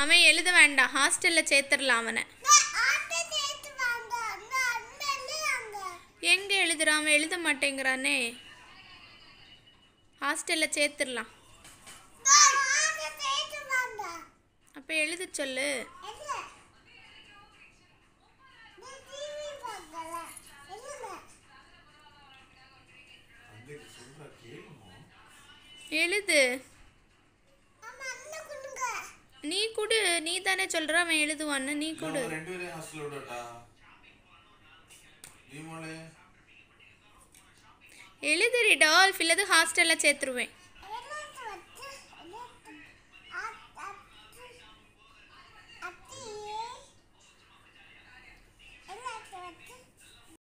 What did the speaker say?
அவன் எழுத வேண்டாம் ஹாஸ்டலில் சேர்த்துடலாம் அவனை எங்கே எழுதுறான் அவன் எழுத மாட்டேங்கிறானே ஹாஸ்டலில் சேர்த்துடலாம் அப்போ எழுத சொல்லு தந்தைக்கு சொல்ற கேளுமா எழுது நீ கொடு நீ தானே சொல்கிற அவன் எழுதுவான்னு நீ இல்ல, கொடு அவங்க ரெண்டு பேரையும் ஹாஸ்டல் விடட்டா நீ மோளே எழுதுடி டால்ஃப் இல்லது ஹாஸ்டலில் சேர்த்துருவேன்